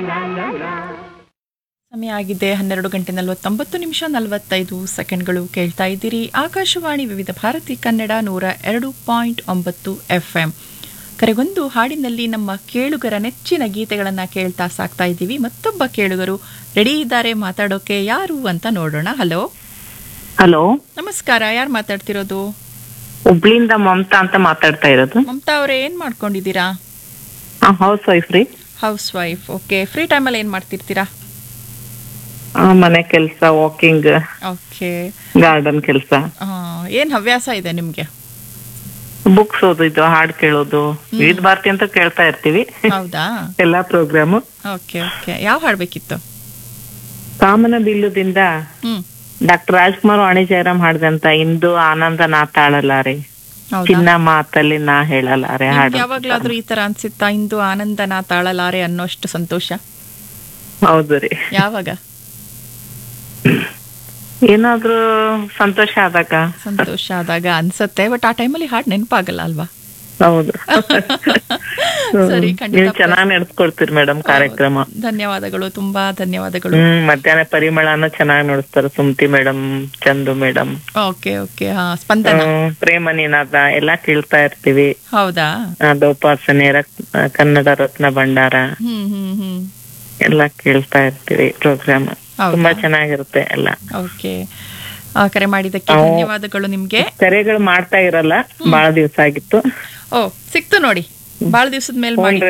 ಸಮಯ ಆಗಿದೆ ಹನ್ನೆರಡು ಗಂಟೆ ನಲವತ್ತೊಂಬತ್ತು ನಿಮಿಷ ನಲವತ್ತೈದು ಸೆಕೆಂಡ್ಗಳು ಕೇಳ್ತಾ ಇದ್ದೀರಿ ಆಕಾಶವಾಣಿ ವಿವಿಧ ಭಾರತಿ ಕನ್ನಡ ನೂರ ಎರಡು ಪಾಯಿಂಟ್ ಒಂಬತ್ತು ಎಫ್ ಎಂ ಕರೆಗೊಂದು ಹಾಡಿನಲ್ಲಿ ನಮ್ಮ ಕೇಳುಗರ ನೆಚ್ಚಿನ ಗೀತೆಗಳನ್ನು ಕೇಳ್ತಾ ಸಾಕ್ತಾ ಇದ್ದೀವಿ ಮತ್ತೊಬ್ಬ ಕೇಳುಗರು ರೆಡಿ ಇದ್ದಾರೆ ಮಾತಾಡೋಕೆ ಯಾರು ಅಂತ ನೋಡೋಣ ಹಲೋ ಹಲೋ ನಮಸ್ಕಾರ ಯಾರು ಮಾತಾಡ್ತಿರೋದು ಹುಬ್ಳಿಯಿಂದ ಮಮತಾ ಅಂತ ಮಾತಾಡ್ತಾ ಇರೋದು ಮಮತಾ ಅವರೇ ಏನು ಮಾಡ್ಕೊಂಡಿದ್ದೀರಾ ಹೌಸ್ ವೈಫ್ ರೀ ಹೌಸ್ ವೈಫ್ ಓಕೆ ಫ್ರೀ ಟೈಮಲ್ಲಿ ಏನು ಮಾಡ್ತಿರ್ತೀರಾ ಆ, ಮನೆ ಕೆಲಸ ವಾಕಿಂಗ್ ಓಕೆ ಗಾರ್ಡನ್ ಕೆಲಸ ಏನು ಹವ್ಯಾಸ ಇದೆ ನಿಮಗೆ ಬುಕ್ಸ್ ಓದಿದ್ದು ಹಾಡ್ ಕೇಳೋದು ವಿವಿಧ ಭಾರತಿ ಅಂತ ಕೇಳ್ತಾ ಇರ್ತೀವಿ ಹೌದಾ ಎಲ್ಲಾ ಪ್ರೋಗ್ರಾಮು ಓಕೆ ಓಕೆ ಯಾವ ಹಾಡ್ಬೇಕಿತ್ತು ಕಾಮನ ಬಿಲ್ಲುದಿಂದ ಹ್ಮ್ ಡಾಕ್ಟರ್ ರಾಜ್ಕುಮಾರ್ ವಾಣಿ ಜಯರಾಮ್ ಹಾಡ್ದಂತ ಇಂದು ಆನಂದ ನಾ ತಾಳಲಾರೆ ಹೌದಾ ಚಿನ್ನ ಮಾತಲ್ಲಿ ನಾ ಹೇಳಲಾರೆ ಹಾಡು ಯಾವಾಗ್ಲಾದ್ರೂ ಈ ತರ ಅನ್ಸಿತ್ತಾ ಇಂದು ಆನಂದನ ತಾಳಲಾರೆ ಅನ್ನೋಷ್ಟು ಸಂತೋಷ ಹೌದು ರೀ ಯಾವಾಗ ಏನಾದ್ರೂ ಸಂತೋಷ ಆದಾಗ ಸಂತೋಷ ಆದಾಗ ಅನ್ಸತ್ತೆ ಬಟ್ ಆ ಟೈಮಲ್ಲಿ ಹಾಡ್ ನೆನಪಾಗಲ್ಲ ಅಲ್ವಾ ಹೌದು ಸರಿ ನೀವು ಖಂಡಿತ ಚೆನ್ನಾಗಿ ನಡೆಸ್ಕೊಡ್ತೀರಿ ಮೇಡಮ್ ಕಾರ್ಯಕ್ರಮ ಧನ್ಯವಾದಗಳು ತುಂಬಾ ಧನ್ಯವಾದಗಳು ಹ್ಮ್ ಮಧ್ಯಾಹ್ನ ಪರಿಮಳನ ಚೆನ್ನಾಗಿ ನೋಡಿಸ್ತಾರೆ Sumathi madam Chandu madam okay okay ಹಾ ಸ್ಪಂದನ ಪ್ರೇಮ ನಿನಾದ ಎಲ್ಲಾ ಕೇಳ್ತಾ ಇರ್ತೀವಿ ಹೌದಾ ದೋಪಾಸನೆ ರತ್ ಕನ್ನಡ ರತ್ನ ಭಂಡಾರ ಹ್ಮ್ ಹ್ಮ್ ಹ್ಮ್ ಎಲ್ಲಾ ಕೇಳ್ತಾ ಇರ್ತೀವಿ ಪ್ರೋಗ್ರಾಮ್ ಹೌದಾ? ತುಂಬಾ ಚೆನ್ನಾಗಿರುತ್ತೆ ಎಲ್ಲ ಓಕೆ ಆ, ಕರೆ ಮಾಡಿದ್ದಕ್ಕೆ ಧನ್ಯವಾದಗಳು ನಿಮ್ಗೆ ಕರೆಗಳು ಮಾಡ್ತಾ ಇರಲ್ಲ ಬಹಳ ದಿವಸ ಆಗಿತ್ತು ಓ ಸಿಕ್ತು ನೋಡಿ ಬಹಳ ದಿವಸದ ಮೇಲೆ ಹ್ಞೂ ಮಾಡಿ